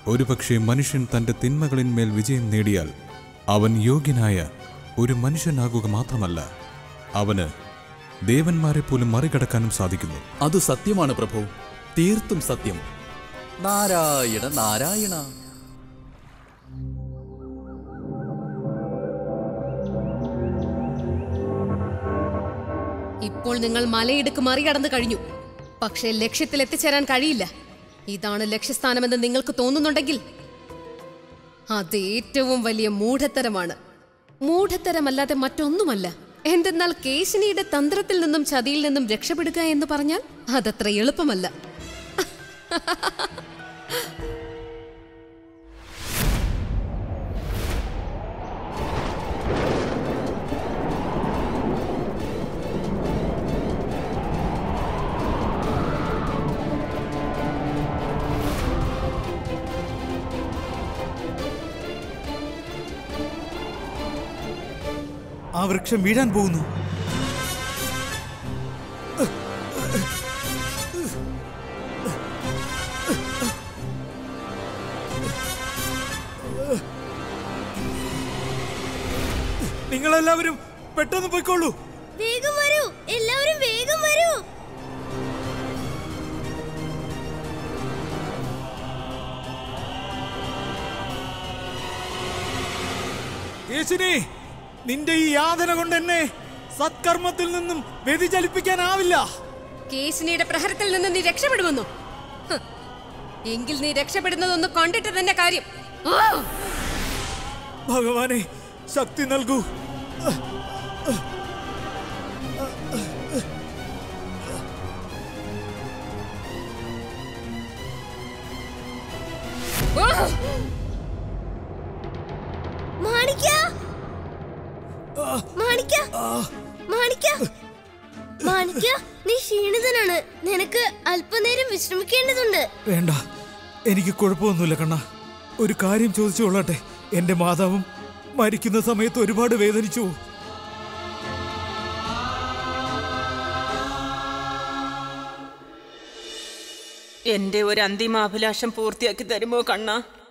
ഒരുപക്ഷെ മനുഷ്യൻ തന്റെ തിന്മകളിന്മേൽ വിജയം നേടിയാൽ അവൻ യോഗ്യനായ ഒരു മനുഷ്യനാകുക മാത്രമല്ല അവന് ദേവന്മാരെ പോലും മറികടക്കാനും സാധിക്കുന്നു അത് സത്യമാണ് പ്രഭു തീർത്തും സത്യം നാരായണ നാരായണ ഇപ്പോൾ നിങ്ങൾ മലയിടുക്ക് മറികടന്നു കഴിഞ്ഞു പക്ഷേ ലക്ഷ്യത്തിൽ എത്തിച്ചേരാൻ കഴിയില്ല ഇതാണ് ലക്ഷ്യസ്ഥാനമെന്ന് നിങ്ങൾക്ക് തോന്നുന്നുണ്ടെങ്കിൽ അത് ഏറ്റവും വലിയ മൂഢത്തരമാണ് മൂഢത്തരമല്ലാതെ മറ്റൊന്നുമല്ല എന്തെന്നാൽ കേശിനിയുടെ തന്ത്രത്തിൽ നിന്നും ചതിയിൽ നിന്നും രക്ഷപ്പെടുക എന്ന് പറഞ്ഞാൽ അതത്ര എളുപ്പമല്ല ആ വൃക്ഷം വീഴാൻ പോകുന്നു നിങ്ങളെല്ലാവരും പെട്ടെന്ന് പോയിക്കോളൂ വേഗം വരൂ എല്ലാവരും വേഗം വരൂ യേശുനെ നിന്റെ ഈ യാതന കൊണ്ട് എന്നെ സത്കർമ്മത്തിൽ നിന്നും വ്യതിചലിപ്പിക്കാനാവില്ല കേശിനിയുടെ പ്രഹരത്തിൽ നിന്ന് നീ രക്ഷപ്പെടുമെന്നോ ഹ്. എങ്കിൽ നീ രക്ഷപ്പെടുന്നതൊന്ന് കണ്ടിട്ട് തന്നെ കാര്യം ആ! ഭഗവാനെ ശക്തി നൽകൂ ആ! മാണിക്ക മാണിക്ക മാണിക്ക മാണിക്ക നീ ക്ഷീണിതനാണ് നിനക്ക് അല്പനേരം വിശ്രമിക്കേണ്ടതുണ്ട് വേണ്ട എനിക്ക് കുഴപ്പമൊന്നുമില്ല കണ്ണ ഒരു കാര്യം ചോദിച്ചു കൊള്ളട്ടെ എന്റെ മാതാവും മരിക്കുന്ന സമയത്ത് ഒരുപാട് വേദനിച്ചു എന്റെ ഒരു അന്തിമാഭിലാഷം പൂർത്തിയാക്കി തരുമോ കണ്ണ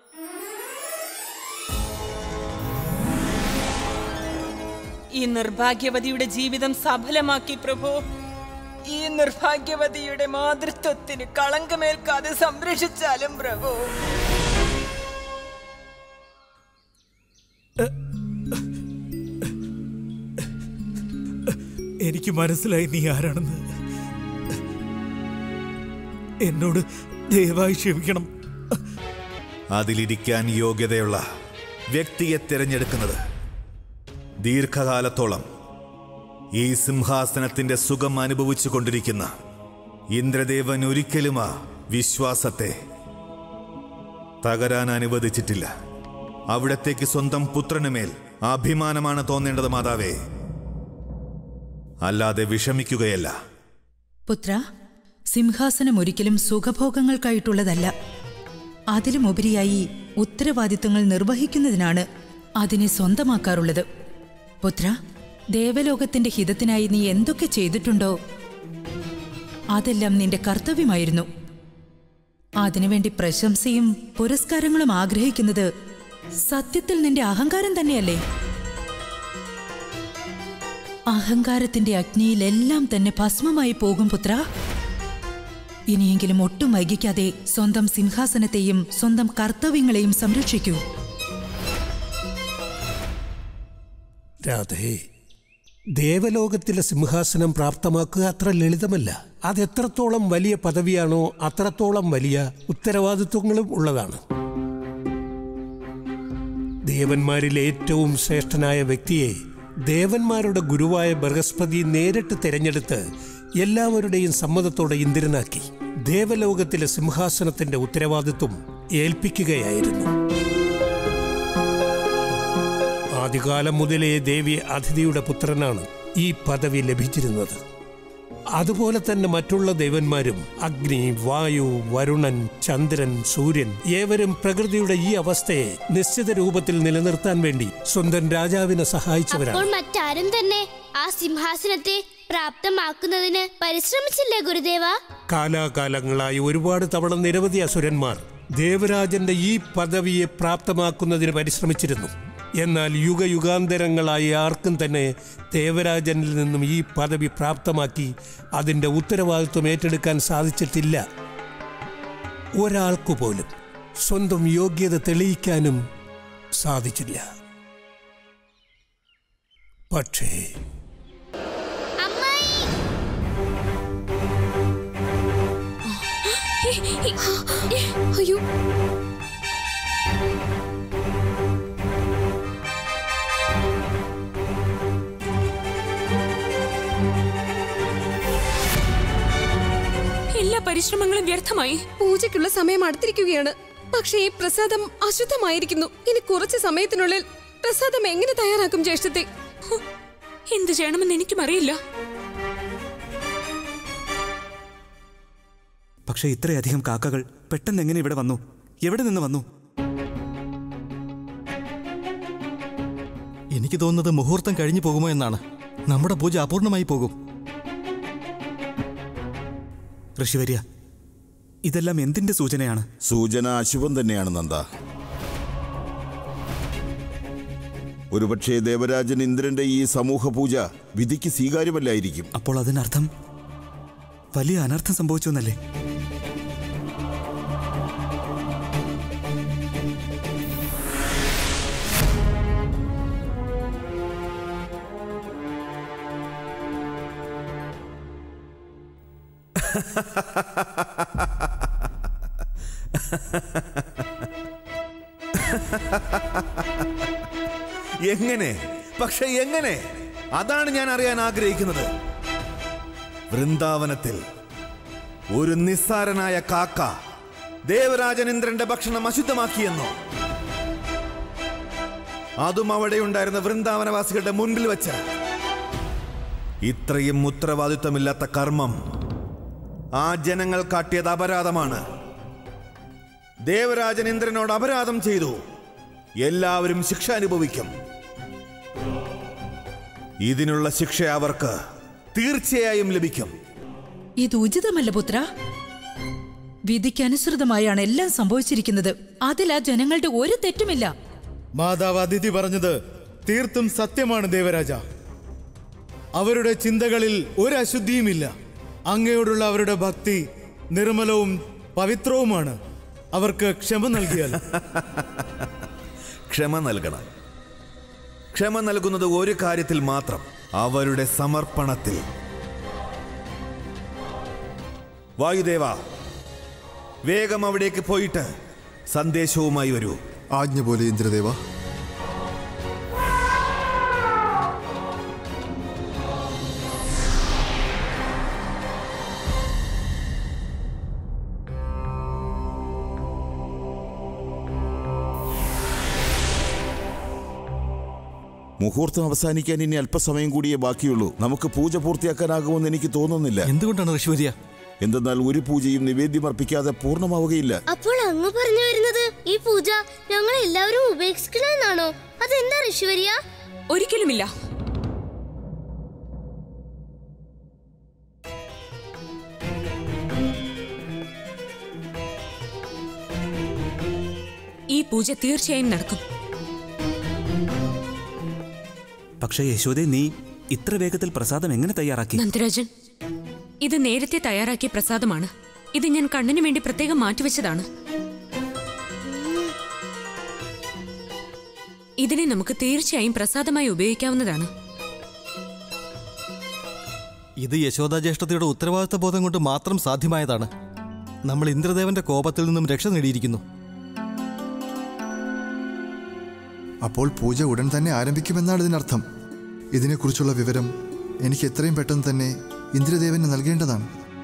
ഈ നിർഭാഗ്യവതിയുടെ ജീവിതം സഫലമാക്കി പ്രഭു ഈ നിർഭാഗ്യവതിയുടെ മാതൃത്വത്തിന് കളങ്കമേൽക്കാതെ സംരക്ഷിച്ചാലും പ്രഭു എനിക്ക് മനസ്സിലായി നീ ആരാണെന്ന് എന്നോട് ദയവായി ക്ഷമിക്കണം അതിലിരിക്കാൻ യോഗ്യതയുള്ള വ്യക്തിയെ തിരഞ്ഞെടുക്കുന്നത് ദീർഘകാലത്തോളം ഈ സിംഹാസനത്തിന്റെ സുഖം അനുഭവിച്ചു കൊണ്ടിരിക്കുന്ന ഇന്ദ്രദേവൻ ഒരിക്കലും ആ വിശ്വാസത്തെ തകരാൻ അനുവദിച്ചിട്ടില്ല അവിടത്തേക്ക് സ്വന്തം പുത്രനുമേൽ അഭിമാനമാണ് തോന്നേണ്ടത് മാതാവേ അല്ലാതെ വിഷമിക്കുകയല്ല പുത്ര സിംഹാസനം ഒരിക്കലും സുഖഭോഗങ്ങൾക്കായിട്ടുള്ളതല്ല അതിലുമുപരിയായി ഉത്തരവാദിത്തങ്ങൾ നിർവഹിക്കുന്നതിനാണ് അതിനെ സ്വന്തമാക്കാറുള്ളത് പുത്ര ദേവലോകത്തിന്റെ ഹിതത്തിനായി നീ എന്തൊക്കെ ചെയ്തിട്ടുണ്ടോ അതെല്ലാം നിന്റെ കർത്തവ്യമായിരുന്നു അതിനുവേണ്ടി പ്രശംസയും പുരസ്കാരങ്ങളും ആഗ്രഹിക്കുന്നത് സത്യത്തിൽ നിന്റെ അഹങ്കാരം തന്നെയല്ലേ അഹങ്കാരത്തിന്റെ അഗ്നിയിൽ എല്ലാം തന്നെ ഭസ്മമായി പോകും പുത്ര ഇനിയെങ്കിലും ഒട്ടും വൈകിക്കാതെ സ്വന്തം സിംഹാസനത്തെയും സ്വന്തം കർത്തവ്യങ്ങളെയും സംരക്ഷിക്കൂ രാധേ ദേവലോകത്തിലെ സിംഹാസനം പ്രാപ്തമാക്കുക അത്ര ലളിതമല്ല അത് എത്രത്തോളം വലിയ പദവിയാണോ അത്രത്തോളം വലിയ ഉത്തരവാദിത്വങ്ങളും ഉള്ളതാണ് ദേവന്മാരിലെ ഏറ്റവും ശ്രേഷ്ഠനായ വ്യക്തിയെ ദേവന്മാരുടെ ഗുരുവായ ബൃഹസ്പതി നേരിട്ട് തിരഞ്ഞെടുത്ത് എല്ലാവരുടെയും സമ്മതത്തോടെ ഇന്ദ്രനാക്കി ദേവലോകത്തിലെ സിംഹാസനത്തിന്റെ ഉത്തരവാദിത്വം ഏൽപ്പിക്കുകയായിരുന്നു ആദ്യകാലം മുതലേ ദേവി അതിഥിയുടെ പുത്രനാണ് ഈ പദവി ലഭിച്ചിരുന്നത് അതുപോലെ തന്നെ മറ്റുള്ള ദേവന്മാരും അഗ്നി വായു വരുണൻ ചന്ദ്രൻ സൂര്യൻ ഏവരും പ്രകൃതിയുടെ ഈ അവസ്ഥയെ നിശ്ചിത രൂപത്തിൽ നിലനിർത്താൻ വേണ്ടി സ്വന്തം രാജാവിനെ സഹായിച്ചവരാണ് അപ്പോൾ മറ്റാരും തന്നെ ആ സിംഹാസനത്തെ പ്രാപ്തമാക്കുന്നതിന് പരിശ്രമിച്ചില്ലേ ഗുരുദേവ കാലാകാലങ്ങളായി ഒരുപാട് തവണ നിരവധി അസുരന്മാർ ദേവരാജന്റെ ഈ പദവിയെ പ്രാപ്തമാക്കുന്നതിന് പരിശ്രമിച്ചിരുന്നു എന്നാൽ യുഗയുഗാന്തരങ്ങളായി ആർക്കും തന്നെ ദേവരാജനിൽ നിന്നും ഈ പദവി പ്രാപ്തമാക്കി അതിൻ്റെ ഉത്തരവാദിത്വം ഏറ്റെടുക്കാൻ സാധിച്ചിട്ടില്ല ഒരാൾക്കു പോലും സ്വന്തം യോഗ്യത തെളിയിക്കാനും സാധിച്ചില്ല പക്ഷേ അയ്യോ എല്ലാ പരിശ്രമങ്ങളും വ്യർത്ഥമായി പൂജയ്ക്കുള്ള സമയം അടുത്തിരിക്കുകയാണ് പക്ഷേ ഈ പ്രസാദം അശുദ്ധമായിരിക്കുന്നു ഇനി കുറച്ച് സമയത്തിനുള്ളിൽ പ്രസാദം എങ്ങനെ തയ്യാറാക്കും ജ്യേഷ്ഠത്തെ ഹ്, എന്ത് ചെയ്യണമെന്ന് എനിക്കും അറിയില്ല പക്ഷേ ഇത്രയധികം കാക്കകൾ പെട്ടെന്ന് എങ്ങനെ ഇവിടെ വന്നു എവിടെ നിന്ന് വന്നു എനിക്ക് തോന്നുന്നത് മുഹൂർത്തം കഴിഞ്ഞു പോകുമോ എന്നാണ് നമ്മുടെ പൂജ അപൂർണമായി പോകും ഋഷിവര്യ ഇതെല്ലാം എന്തിന്റെ സൂചനയാണ് സൂചന അശുഭം തന്നെയാണ് നന്ദ ഒരുപക്ഷെ ദേവരാജൻ ഇന്ദ്രന്റെ ഈ സമൂഹ പൂജ വിധിക്ക് സ്വീകാര്യമല്ലായിരിക്കും അപ്പോൾ അതിനർത്ഥം വലിയ അനർത്ഥം സംഭവിച്ചു എന്നല്ലേ എങ്ങനെ പക്ഷെ എങ്ങനെ അതാണ് ഞാൻ അറിയാൻ ആഗ്രഹിക്കുന്നത് വൃന്ദാവനത്തിൽ ഒരു നിസ്സാരനായ കാക്ക ദേവരാജൻ ഇന്ദ്രന്റെ ഭക്ഷണം അശുദ്ധമാക്കിയെന്നോ അതും അവിടെയുണ്ടായിരുന്ന വൃന്ദാവനവാസികളുടെ മുൻപിൽ വെച്ച് ഇത്രയും ഉത്തരവാദിത്വമില്ലാത്ത കർമ്മം ആ ജനങ്ങൾ കാട്ടിയത് അപരാധമാണ് ദേവരാജൻ ഇന്ദ്രനോട് അപരാധം ചെയ്തു എല്ലാവരും ശിക്ഷ അനുഭവിക്കും ഇതിനുള്ള ശിക്ഷ അവർക്ക് തീർച്ചയായും ലഭിക്കും ഇത് ഉചിതമല്ല പുത്ര വിധിക്കനുസൃതമായാണ് എല്ലാം സംഭവിച്ചിരിക്കുന്നത് അതിൽ ആ ജനങ്ങളുടെ ഒരു തെറ്റുമില്ല മാതാവ് അതിഥി പറഞ്ഞത് തീർത്തും സത്യമാണ് ദേവരാജ അവരുടെ ചിന്തകളിൽ ഒരു അശുദ്ധിയുമില്ല അങ്ങയോടുള്ള അവരുടെ ഭക്തി നിർമ്മലവും പവിത്രവുമാണ് അവർക്ക് ക്ഷമ നൽകിയാൽ ക്ഷമ നൽകണം ക്ഷമ നൽകുന്നത് ഒരു കാര്യത്തിൽ മാത്രം അവരുടെ സമർപ്പണത്തിൽ വായുദേവ വേഗം അവിടേക്ക് പോയിട്ട് സന്ദേശവുമായി വരൂ ആജ്ഞ പോലെ ഇന്ദ്രദേവ മുഹൂർത്തം അവസാനിക്കാൻ ഇനി അല്പസമയം കൂടിയേ ബാക്കിയുള്ളൂ നമുക്ക് പൂജ പൂർത്തിയാക്കാനാകുമെന്ന് എനിക്ക് തോന്നുന്നില്ല എന്തുകൊണ്ടാണ് ഋഷിവര്യ എന്തെന്നാൽ ഒരു പൂജയും നിവേദ്യമർപ്പിക്കാതെ പൂർണ്ണമാവുകയില്ല അപ്പോൾ അങ്ങ് പറഞ്ഞു വരുന്നത് ഈ പൂജ ഞങ്ങൾ എല്ലാവരും ഉപേക്ഷിക്കണമെന്നാണോ അതെന്താ ഋഷിവര്യ ഒരിക്കലുമില്ല ഈ പൂജ തീർച്ചയായും നടക്കും പക്ഷേ യശോദെ നീ ഇത്ര വേഗത്തിൽ പ്രസാദം എങ്ങനെ തയ്യാറാക്കി നന്ദരാജൻ ഇത് നേരത്തെ തയ്യാറാക്കിയ പ്രസാദമാണ് ഇത് ഞാൻ കണ്ണിന് വേണ്ടി പ്രത്യേകം മാറ്റിവെച്ചതാണ് ഇതിനെ നമുക്ക് തീർച്ചയായും പ്രസാദമായി ഉപയോഗിക്കാവുന്നതാണ് ഇത് യശോദാ ജ്യേഷ്ഠതയുടെ ഉത്തരവാദിത്ത ബോധം കൊണ്ട് മാത്രം സാധ്യമായതാണ് നമ്മൾ ഇന്ദ്രദേവന്റെ കോപത്തിൽ നിന്നും രക്ഷ നേടിയിരിക്കുന്നു അപ്പോൾ പൂജ ഉടൻ തന്നെ ആരംഭിക്കുമെന്നാണ് ഇതിനർത്ഥം ഇതിനെക്കുറിച്ചുള്ള വിവരം എനിക്ക് എത്രയും പെട്ടെന്ന് തന്നെ ഇന്ദ്രദേവന് നൽകേണ്ടതാണ്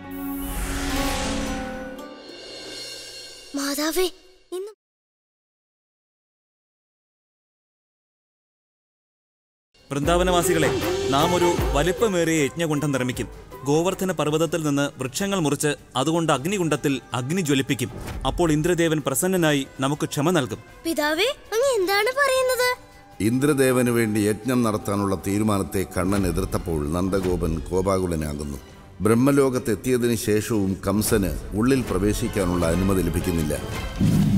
മാതാവേ ഇന്ന് വൃന്ദാവനവാസികളെ നാം ഒരു വലിപ്പമേറിയ യജ്ഞകുണ്ഠം നിർമ്മിക്കും ഗോവർദ്ധന പർവ്വതത്തിൽ നിന്ന് വൃക്ഷങ്ങൾ മുറിച്ച് അതുകൊണ്ട് അഗ്നികുണ്ഡത്തിൽ അഗ്നി ജ്വലിപ്പിക്കും അപ്പോൾ ഇന്ദ്രദേവൻ പ്രസന്നനായി നമുക്ക് ക്ഷമ നൽകും പിതാവേ അങ്ങ് എന്താണ് പറയുന്നത് ഇന്ദ്രദേവന് വേണ്ടി യജ്ഞം നടത്താനുള്ള തീരുമാനത്തെ കണ്ണൻ എതിർത്തപ്പോൾ നന്ദഗോപൻ കോപാകുലനാകുന്നു ബ്രഹ്മലോകത്തെത്തിയതിനു ശേഷവും കംസന് ഉള്ളിൽ പ്രവേശിക്കാനുള്ള അനുമതി ലഭിക്കുന്നില്ല